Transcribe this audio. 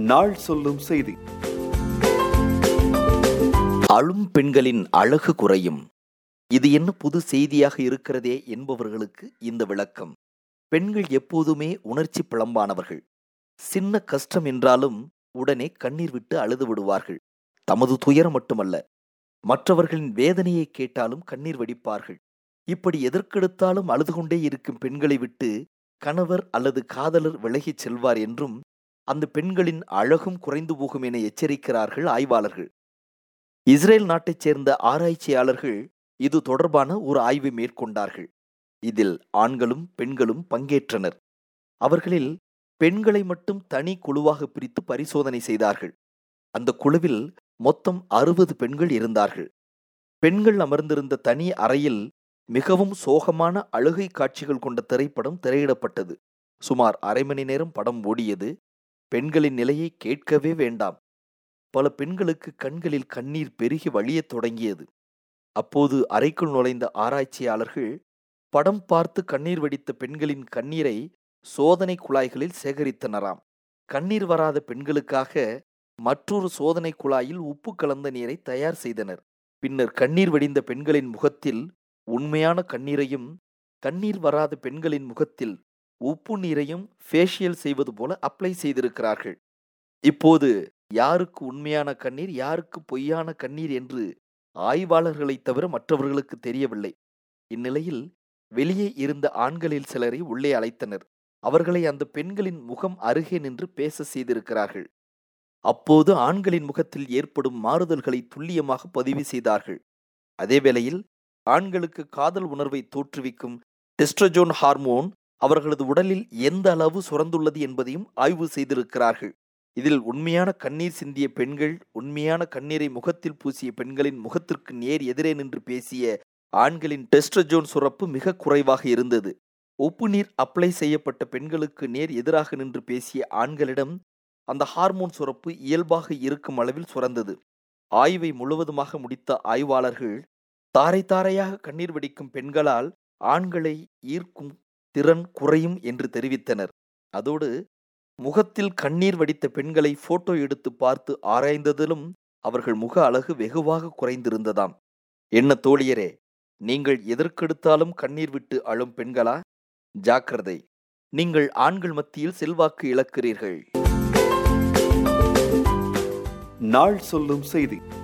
நாள் சொல்லும் செய்தி அழும் பெண்களின் அழகு குறையும் இது என்ன புது செய்தியாக இருக்கிறதே என்பவர்களுக்கு இந்த விளக்கம் பெண்கள் எப்போதுமே உணர்ச்சி பிளம்பானவர்கள் சின்ன கஷ்டம் என்றாலும் உடனே கண்ணீர் விட்டு அழுது விடுவார்கள் தமது துயரம் மட்டுமல்ல மற்றவர்களின் வேதனையை கேட்டாலும் கண்ணீர் வடிப்பார்கள் இப்படி எதற்கெடுத்தாலும் அழுது கொண்டே இருக்கும் பெண்களை விட்டு கணவர் அல்லது காதலர் விலகிச் செல்வார் என்றும் அந்த பெண்களின் அழகும் குறைந்து போகும் என எச்சரிக்கிறார்கள் ஆய்வாளர்கள் இஸ்ரேல் நாட்டைச் சேர்ந்த ஆராய்ச்சியாளர்கள் இது தொடர்பான ஒரு ஆய்வை மேற்கொண்டார்கள் இதில் ஆண்களும் பெண்களும் பங்கேற்றனர் அவர்களில் பெண்களை மட்டும் தனி குழுவாக பிரித்து பரிசோதனை செய்தார்கள் அந்த குழுவில் மொத்தம் அறுபது பெண்கள் இருந்தார்கள் பெண்கள் அமர்ந்திருந்த தனி அறையில் மிகவும் சோகமான அழுகை காட்சிகள் கொண்ட திரைப்படம் திரையிடப்பட்டது சுமார் அரை மணி நேரம் படம் ஓடியது பெண்களின் நிலையை கேட்கவே வேண்டாம் பல பெண்களுக்கு கண்களில் கண்ணீர் பெருகி வழியத் தொடங்கியது அப்போது அறைக்குள் நுழைந்த ஆராய்ச்சியாளர்கள் படம் பார்த்து கண்ணீர் வடித்த பெண்களின் கண்ணீரை சோதனை குழாய்களில் சேகரித்தனராம் கண்ணீர் வராத பெண்களுக்காக மற்றொரு சோதனை குழாயில் உப்பு கலந்த நீரை தயார் செய்தனர் பின்னர் கண்ணீர் வடிந்த பெண்களின் முகத்தில் உண்மையான கண்ணீரையும் கண்ணீர் வராத பெண்களின் முகத்தில் உப்பு நீரையும் ஃபேஷியல் செய்வது போல அப்ளை செய்திருக்கிறார்கள் இப்போது யாருக்கு உண்மையான கண்ணீர் யாருக்கு பொய்யான கண்ணீர் என்று ஆய்வாளர்களைத் தவிர மற்றவர்களுக்கு தெரியவில்லை இந்நிலையில் வெளியே இருந்த ஆண்களில் சிலரை உள்ளே அழைத்தனர் அவர்களை அந்த பெண்களின் முகம் அருகே நின்று பேச செய்திருக்கிறார்கள் அப்போது ஆண்களின் முகத்தில் ஏற்படும் மாறுதல்களை துல்லியமாக பதிவு செய்தார்கள் அதே வேளையில் ஆண்களுக்கு காதல் உணர்வை தோற்றுவிக்கும் டெஸ்ட்ரஜோன் ஹார்மோன் அவர்களது உடலில் எந்த அளவு சுரந்துள்ளது என்பதையும் ஆய்வு செய்திருக்கிறார்கள் இதில் உண்மையான கண்ணீர் சிந்திய பெண்கள் உண்மையான கண்ணீரை முகத்தில் பூசிய பெண்களின் முகத்திற்கு நேர் எதிரே நின்று பேசிய ஆண்களின் டெஸ்ட்ரஜோன் சுரப்பு மிக குறைவாக இருந்தது உப்பு நீர் அப்ளை செய்யப்பட்ட பெண்களுக்கு நேர் எதிராக நின்று பேசிய ஆண்களிடம் அந்த ஹார்மோன் சுரப்பு இயல்பாக இருக்கும் அளவில் சுரந்தது ஆய்வை முழுவதுமாக முடித்த ஆய்வாளர்கள் தாரை தாரையாக கண்ணீர் வடிக்கும் பெண்களால் ஆண்களை ஈர்க்கும் திறன் குறையும் என்று தெரிவித்தனர் அதோடு முகத்தில் கண்ணீர் வடித்த பெண்களை போட்டோ எடுத்து பார்த்து ஆராய்ந்ததிலும் அவர்கள் முக அழகு வெகுவாக குறைந்திருந்ததாம் என்ன தோழியரே நீங்கள் எதற்கெடுத்தாலும் கண்ணீர் விட்டு அழும் பெண்களா ஜாக்கிரதை நீங்கள் ஆண்கள் மத்தியில் செல்வாக்கு இழக்கிறீர்கள் நாள் சொல்லும் செய்தி